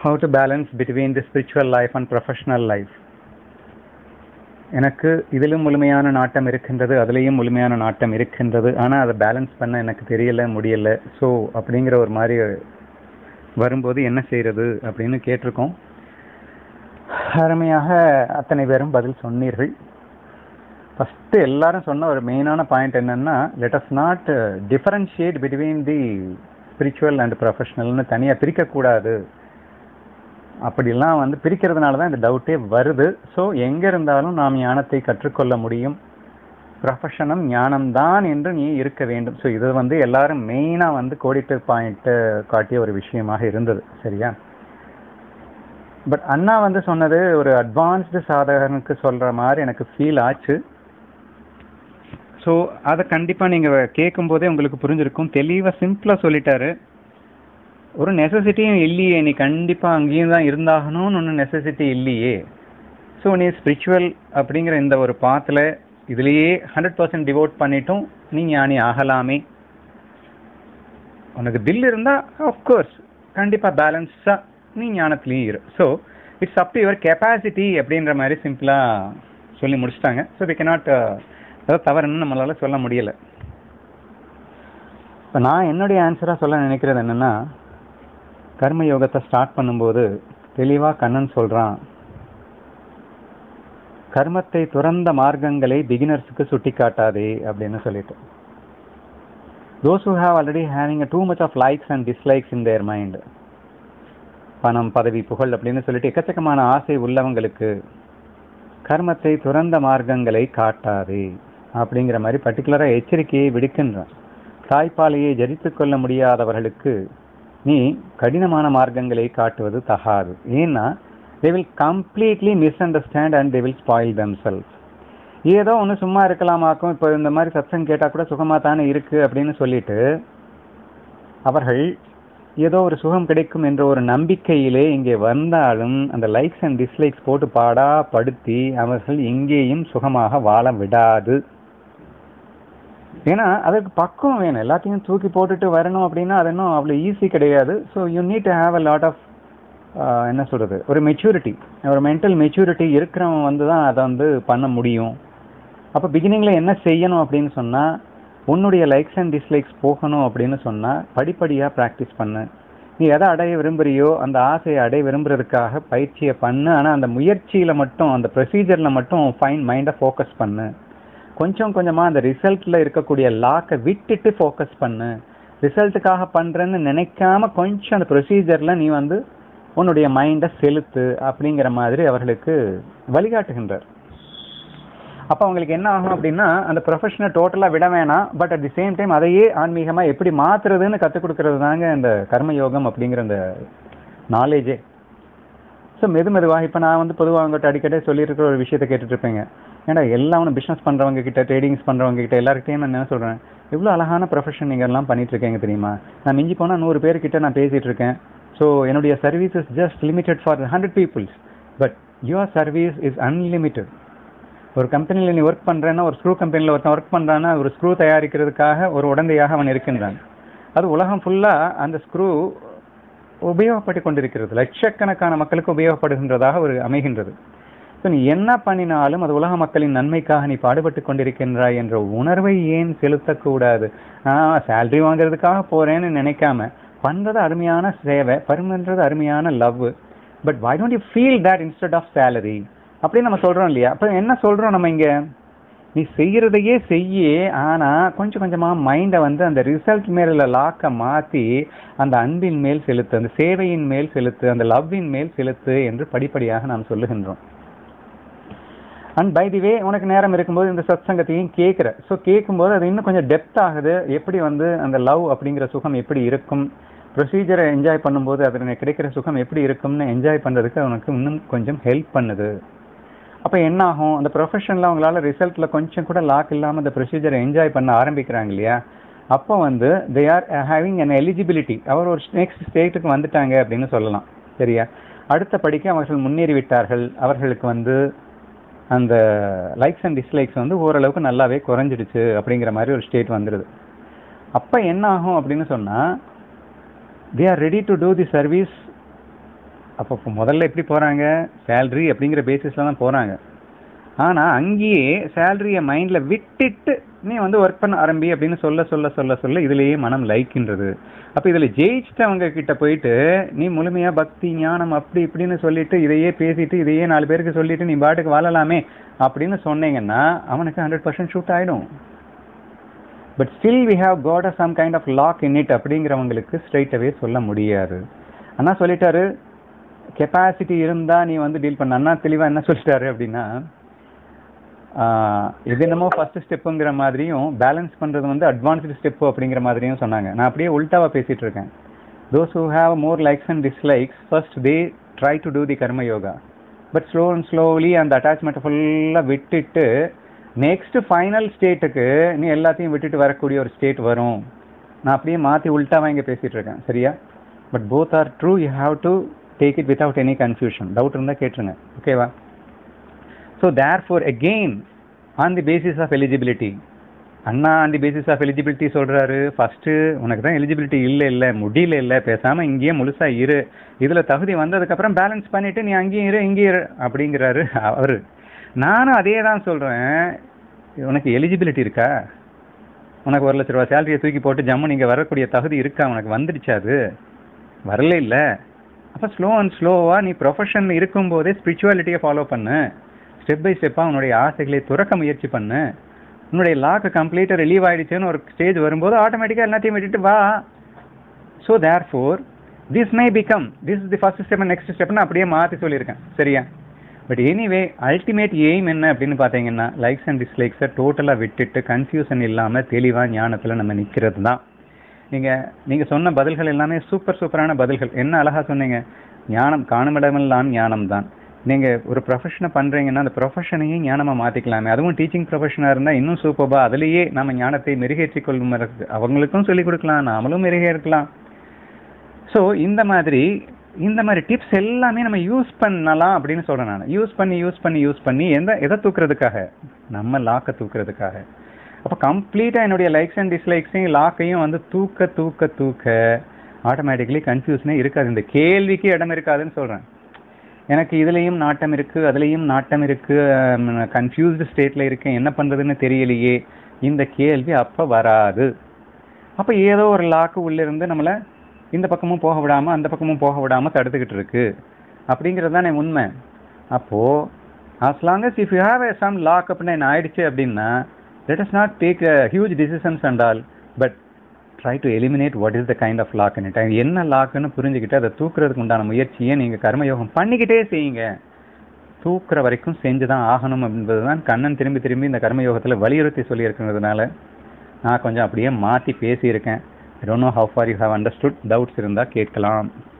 how to balance between the spiritual life and professional life எனக்கு இதிலும் முழுமையான நாட்டம் இருக்கின்றது அதுலேயும் முழுமையான நாட்டம் இருக்கின்றது ஆனால் அதை பேலன்ஸ் பண்ண எனக்கு தெரியல முடியல ஸோ அப்படிங்கிற ஒரு மாதிரி வரும்போது என்ன செய்யறது அப்படின்னு கேட்டிருக்கோம் அருமையாக அத்தனை பேரும் பதில் சொன்னீர்கள் ஃபஸ்ட்டு எல்லாரும் சொன்ன ஒரு மெயினான பாயிண்ட் என்னன்னா let us not differentiate between the spiritual and ப்ரொஃபஷனல்னு தனியாக பிரிக்கக்கூடாது அப்படிலாம் வந்து பிரிக்கிறதுனால தான் இந்த டவுட்டே வருது ஸோ எங்கே இருந்தாலும் நாம் ஞானத்தை கற்றுக்கொள்ள முடியும் ப்ரொஃபஷனும் ஞானம்தான் என்று நீ இருக்க வேண்டும் ஸோ இது வந்து எல்லாரும் மெயினாக வந்து கோடிட்டு பாயிண்ட்டு காட்டிய ஒரு விஷயமாக இருந்தது சரியா பட் அண்ணா வந்து சொன்னது ஒரு அட்வான்ஸ்டு சாதகனுக்கு சொல்கிற மாதிரி எனக்கு ஃபீல் ஆச்சு ஸோ அதை கண்டிப்பாக நீங்கள் கேட்கும்போதே உங்களுக்கு புரிஞ்சிருக்கும் தெளிவாக சிம்பிளாக சொல்லிட்டாரு ஒரு நெசசிட்டியும் இல்லையே நீ கண்டிப்பாக அங்கேயும் தான் இருந்தாகணும்னு ஒன்றும் நெசசிட்டி இல்லையே ஸோ நீ ஸ்பிரிச்சுவல் அப்படிங்கிற இந்த ஒரு பாத்தில் இதுலேயே ஹண்ட்ரட் பர்சன்ட் டிவோட் பண்ணிட்டும் நீ ஞானி ஆகலாமே உனக்கு தில் இருந்தால் ஆஃப்கோர்ஸ் கண்டிப்பாக பேலன்ஸாக நீ ஞானத்துலேயும் இரு so it's up to your capacity அப்படின்ற மாதிரி சிம்பிளாக சொல்லி முடிச்சிட்டாங்க ஸோ வி கெனாட் அதாவது தவறுன்னு நம்மளால் சொல்ல முடியலை இப்போ நான் என்னுடைய ஆன்சராக சொல்ல நினைக்கிறது என்னென்னா கர்ம யோகத்தை ஸ்டார்ட் பண்ணும்போது தெளிவாக கண்ணன் சொல்கிறான் கர்மத்தை துறந்த மார்க்கங்களை பிகினர்ஸுக்கு சுட்டி காட்டாதே அப்படின்னு சொல்லிட்டு those who have already having a too much of likes and dislikes in their mind பணம் பதவி புகழ் அப்படின்னு சொல்லிட்டு எக்கச்சக்கமான ஆசை உள்ளவங்களுக்கு கர்மத்தை துறந்த மார்க்கங்களை காட்டாதே அப்படிங்கிற மாதிரி பர்டிகுலராக எச்சரிக்கையை விடுக்கின்றான் தாய்ப்பாலையை ஜரித்து கொள்ள முடியாதவர்களுக்கு நீ கடினமான மார்க்கங்களை காட்டுவது தகாது ஏன்னா they will completely misunderstand and they will spoil them self ஏதோ ஒன்று சும்மா இருக்கலாமாக்கும் இப்போ இந்த மாதிரி சத்சங் கேட்டால் கூட சுகமாக தானே இருக்குது அப்படின்னு சொல்லிட்டு அவர்கள் ஏதோ ஒரு சுகம் கிடைக்கும் என்ற ஒரு நம்பிக்கையிலே இங்கே வந்தாலும் அந்த லைக்ஸ் அண்ட் டிஸ்லைக்ஸ் போட்டு பாடா படுத்தி அவர்கள் எங்கேயும் சுகமாக வாழ விடாது ஏன்னா அதற்கு பக்குவம் வேணும் எல்லாத்தையும் தூக்கி போட்டுட்டு வரணும் அப்படின்னா அது இன்னும் அவ்வளோ ஈஸி கிடையாது so you need to have a lot of என்ன சொல்கிறது ஒரு மெச்சூரிட்டி ஒரு மென்டல் மெச்சூரிட்டி இருக்கிறவன் வந்து தான் அதை வந்து பண்ண முடியும் அப்போ பிகினிங்கில் என்ன செய்யணும் அப்படின்னு சொன்னால் உன்னுடைய லைக்ஸ் அண்ட் டிஸ்லைக்ஸ் போகணும் அப்படின்னு சொன்னால் படிப்படியாக ப்ராக்டிஸ் பண்ணு நீ எதை அடைய விரும்புறியோ அந்த ஆசையை அடைய விரும்புறதுக்காக பயிற்சியை பண்ணு ஆனால் அந்த முயற்சியில் மட்டும் அந்த ப்ரொசீஜரில் மட்டும் ஃபைன் மைண்டை ஃபோக்கஸ் பண்ணு கொஞ்சம் கொஞ்சமாக அந்த ரிசல்ட்டில் இருக்கக்கூடிய லாக்கை விட்டுட்டு ஃபோக்கஸ் பண்ணு ரிசல்ட்டுக்காக பண்ணுறேன்னு நினைக்காம கொஞ்சம் அந்த ப்ரொசீஜரில் நீ வந்து உன்னுடைய மைண்டை செலுத்து அப்படிங்கிற மாதிரி அவர்களுக்கு வழிகாட்டுகின்றார் அப்போ அவங்களுக்கு என்ன ஆகும் அப்படின்னா அந்த ப்ரொஃபஷனை டோட்டலாக விட வேணாம் but at the same time அதையே ஆன்மீகமாக எப்படி மாற்றுறதுன்னு கற்றுக் கொடுக்கறது தாங்க இந்த கர்மயோகம் அப்படிங்கிற அந்த நாலேஜே ஸோ மெது மெதுவாக இப்போ நான் வந்து பொதுவாக அவங்ககிட்ட அடிக்கடி சொல்லியிருக்கிற ஒரு விஷயத்தை கேட்டுட்டு இருப்பேங்க ஏன்னா எல்லாம் ஒன்று பிஸ்னஸ் பண்ணுறவங்க கிட்ட ட்ரேடிங்ஸ் பண்ணுறவங்க கிட்ட எல்லாருக்கிட்டையும் நான் என்ன சொல்கிறேன் இவ்வளோ அழகான ப்ரொஃபஷன் நீங்கள் எல்லாம் பண்ணிட்டு இருக்கீங்க தெரியுமா நான் மிஞ்சி போனால் நூறு பேர்கிட்ட நான் பேசிகிட்டு இருக்கேன் ஸோ என்னுடைய service is just limited for hundred peoples but your service is unlimited ஒரு கம்பெனியில் நீ ஒர்க் பண்ணுறேன்னா ஒரு ஸ்க்ரூ கம்பெனியில் ஒருத்தன் ஒர்க் பண்ணுறான்னா ஒரு ஸ்க்ரூ தயாரிக்கிறதுக்காக ஒரு உடந்தையாக அவன் இருக்கின்றான் அது உலகம் ஃபுல்லாக அந்த ஸ்க்ரூ உபயோகப்பட்டு கொண்டிருக்கிறது லட்சக்கணக்கான மக்களுக்கு உபயோகப்படுகின்றதாக ஒரு அமைகின்றது ஸோ நீ என்ன பண்ணினாலும் அது உலக மக்களின் நன்மைக்காக நீ பாடுபட்டு கொண்டிருக்கின்றாய் என்ற உணர்வை ஏன் செலுத்தக்கூடாது நான் சேலரி வாங்குறதுக்காக போகிறேன்னு நினைக்காம பண்ணுறது அருமையான சேவை பருமன்றது அருமையான love but why don't you feel that instead of salary அப்படின்னு நம்ம சொல்கிறோம் இல்லையா அப்போ என்ன சொல்கிறோம் நம்ம இங்கே நீ செய்கிறதையே செய்ய ஆனால் கொஞ்சம் கொஞ்சமாக மைண்டை வந்து அந்த ரிசல்ட் மேல லாக்கை மாற்றி அந்த அன்பின் மேல் செலுத்து அந்த சேவையின் மேல் செலுத்து அந்த லவ்வின் மேல் செலுத்து என்று படிப்படியாக நாம் சொல்லுகின்றோம் அண்ட் பை தி வே உனக்கு நேரம் இருக்கும்போது இந்த சத் சங்கத்தையும் கேட்குற ஸோ கேட்கும்போது அது இன்னும் கொஞ்சம் டெப்த் ஆகுது எப்படி வந்து அந்த லவ் அப்படிங்கிற சுகம் எப்படி இருக்கும் ப்ரொசீஜரை என்ஜாய் பண்ணும்போது அதில் கிடைக்கிற சுகம் எப்படி இருக்கும்னு என்ஜாய் பண்ணுறதுக்கு உனக்கு இன்னும் கொஞ்சம் ஹெல்ப் பண்ணுது அப்போ என்ன ஆகும் அந்த ப்ரொஃபஷனில் அவங்களால ரிசல்ட்டில் கொஞ்சம் கூட லாக் இல்லாமல் அந்த ப்ரொசீஜரை என்ஜாய் பண்ண ஆரம்பிக்கிறாங்க இல்லையா அப்போ வந்து they are having an eligibility அவர் ஒரு நெக்ஸ்ட் ஸ்டேட்டுக்கு வந்துட்டாங்க அப்படின்னு சொல்லலாம் சரியா அடுத்த படிக்க அவர்கள் முன்னேறி விட்டார்கள் அவர்களுக்கு வந்து அந்த லைக்ஸ் அண்ட் டிஸ்லைக்ஸ் வந்து ஓரளவுக்கு நல்லாவே குறைஞ்சிடுச்சு அப்படிங்கிற மாதிரி ஒரு ஸ்டேட் வந்துடுது அப்போ என்ன ஆகும் அப்படின்னு சொன்னால் they are ready to do the service அப்போ இப்போ முதல்ல எப்படி போகிறாங்க சேல்ரி அப்படிங்கிற பேசிஸில் தான் போகிறாங்க ஆனால் அங்கேயே சேலரியை மைண்டில் விட்டுட்டு நீ வந்து ஒர்க் பண்ண ஆரம்பி அப்படின்னு சொல்ல சொல்ல சொல்ல சொல்ல இதுலேயே மனம் லைக்கின்றது அப்போ இதில் ஜெயிச்சிட்டவங்க கிட்ட போயிட்டு நீ முழுமையாக பக்தி ஞானம் அப்படி இப்படின்னு சொல்லிட்டு இதையே பேசிட்டு இதையே நாலு பேருக்கு சொல்லிட்டு நீ பாட்டுக்கு வாழலாமே அப்படின்னு சொன்னீங்கன்னா அவனுக்கு ஹண்ட்ரட் பர்சன்ட் ஷூட் ஆகிடும் but still we have got a some kind of lock in it அப்படிங்கிறவங்களுக்கு ஸ்ட்ரைட் அவே சொல்ல முடியாது அண்ணா சொல்லிட்டாரு கெப்பாசிட்டி இருந்தா நீ வந்து டீல் பண்ண அண்ணா தெளிவா என்ன சொல்லிட்டாரு அப்படின்னா ஆஹ், இது என்னமோ ஃபர்ஸ்ட் ஸ்டெப்புங்கிற மாதிரியும் பேலன்ஸ் பண்றது வந்து அட்வான்ஸ்டு ஸ்டெப் அப்படிங்கிற மாதிரியும் சொன்னாங்க நான் அப்படியே உல்டாவா பேசிட்டு இருக்கேன் those who have more likes and dislikes first they try to do the karma yoga but slow and slowly அந்த அட்டாச்மெண்ட்டை ஃபுல்லாக விட்டுட்டு நெக்ஸ்ட் ஃபைனல் ஸ்டேட்டுக்கு நீ எல்லாத்தையும் விட்டுட்டு வரக்கூடிய ஒரு ஸ்டேட் வரும் நான் அப்படியே மாற்றி உல்ட்டாவா இங்கே பேசிட்டு இருக்கேன் சரியா but both are true you have to take it without any confusion doubt இருந்தால் கேட்டுருங்க ஓகேவா so therefore again on the basis of eligibility அண்ணா on the basis of eligibility சொல்றாரு ஃபர்ஸ்ட் உனக்கு தான் எலிஜிபிலிட்டி இல்லை இல்லை முடியல இல்லை பேசாம இங்கேயே முழுசா இரு இதுல தகுதி வந்ததுக்கப்புறம் பேலன்ஸ் பண்ணிட்டு நீ அங்கேயும் இரு இங்கேயும் இரு அப்படிங்கிறாரு அவரு நானும் அதே தான் சொல்றேன் உனக்கு எலிஜிபிலிட்டி இருக்கா உனக்கு ஒரு லட்ச ரூபா சேலரியை தூக்கி போட்டு ஜம்மு நீங்க வரக்கூடிய தகுதி இருக்கா உனக்கு வந்துடுச்சா அது வரல இல்ல அப்ப ஸ்லோ அண்ட் ஸ்லோவா நீ ப்ரொஃபஷன் இருக்கும்போதே ஸ்பிரிச்சுவாலிட்டியை ஃபாலோ பண்ணு ஸ்டெப் பை ஸ்டெப்பா உன்னுடைய ஆசைகளை துறக்க முயற்சி பண்ணு உன்னுடைய லாக்கு கம்ப்ளீட்டாக ரிலீவ் ஆயிடுச்சுன்னு ஒரு ஸ்டேஜ் வரும்போது ஆட்டோமேட்டிக்காக எல்லாத்தையும் விட்டுட்டு வா so therefore this may become this is the first step next ஸ்டெப்னு அப்படியே மாற்றி சொல்லியிருக்கேன் சரியா பட் எனிவே அல்டிமேட் எய்ம் என்ன அப்படின்னு பார்த்தீங்கன்னா லைக்ஸ் அண்ட் டிஸ்லைக்ஸை டோட்டலாக விட்டுட்டு கன்ஃபியூஷன் இல்லாமல் தெளிவாக ஞானத்தில் நம்ம நிற்கிறது தான் நீங்கள் நீங்கள் சொன்ன பதில்கள் எல்லாமே சூப்பர் சூப்பரான பதில்கள் என்ன அழகா சொன்னீங்க ஞானம் காணுமிடமெல்லாம் ஞானம் தான் நீங்கள் ஒரு ப்ரொஃபஷனை பண்ணுறீங்கன்னா அந்த ப்ரொஃபஷனையே ஞானமாக மாற்றிக்கலாமே அதுவும் டீச்சிங் ப்ரொஃபஷனாக இருந்தால் இன்னும் சூப்பர்பா அதுலேயே நம்ம ஞானத்தை மெருகேற்றிக் கொள்ளும் அவங்களுக்கும் சொல்லிக் கொடுக்கலாம் நாமளும் மெருகே இருக்கலாம் ஸோ இந்த மாதிரி இந்த மாதிரி டிப்ஸ் எல்லாமே நம்ம யூஸ் பண்ணலாம் அப்படின்னு சொல்றேன் நான் யூஸ் பண்ணி யூஸ் பண்ணி யூஸ் பண்ணி எந்த எதை தூக்குறதுக்காக நம்ம லாக்கை தூக்குறதுக்காக அப்போ கம்ப்ளீட்டாக என்னுடைய லைக்ஸ் அண்ட் டிஸ்லைக்ஸையும் லாக்கையும் வந்து தூக்க தூக்க தூக்க ஆட்டோமேட்டிக்கலி கன்ஃபியூஷனே இருக்காது இந்த கேள்விக்கு இடம் இருக்காதுன்னு சொல்றேன் எனக்கு இதுலேயும் நாட்டம் இருக்கு அதுலேயும் நாட்டம் இருக்கு கன்ஃபியூஸ்டு ஸ்டேட்ல இருக்கேன் என்ன பண்றதுன்னு தெரியலையே இந்த கேள்வி அப்போ வராது அப்போ ஏதோ ஒரு லாக்கு உள்ள இருந்து நம்மளை இந்த பக்கமும் போக விடாம அந்த பக்கமும் போக விடாம தடுத்துக்கிட்டு இருக்கு அப்படிங்கிறது தானே உண்மை அப்போ as long as if you have a some lock அப்படின்னு என்ன ஆயிடுச்சு அப்படின்னா let us not take a huge decisions and all but try to eliminate what is the kind of lock in it அது என்ன லாக்குன்னு புரிஞ்சுக்கிட்டு அதை தூக்குறதுக்கு உண்டான முயற்சியை நீங்க கர்மயோகம் பண்ணிக்கிட்டே செய்யுங்க தூக்குற வரைக்கும் செஞ்சுதான் ஆகணும் என்பதுதான் கண்ணன் திரும்பி திரும்பி இந்த கர்மயோகத்துல வலியுறுத்தி சொல்லி இருக்கிறதுனால நான் கொஞ்சம் அப்படியே மாத்தி பேசியிருக்கேன் I don't know how far you have understood doubts இருந்தா கேட்கலாம்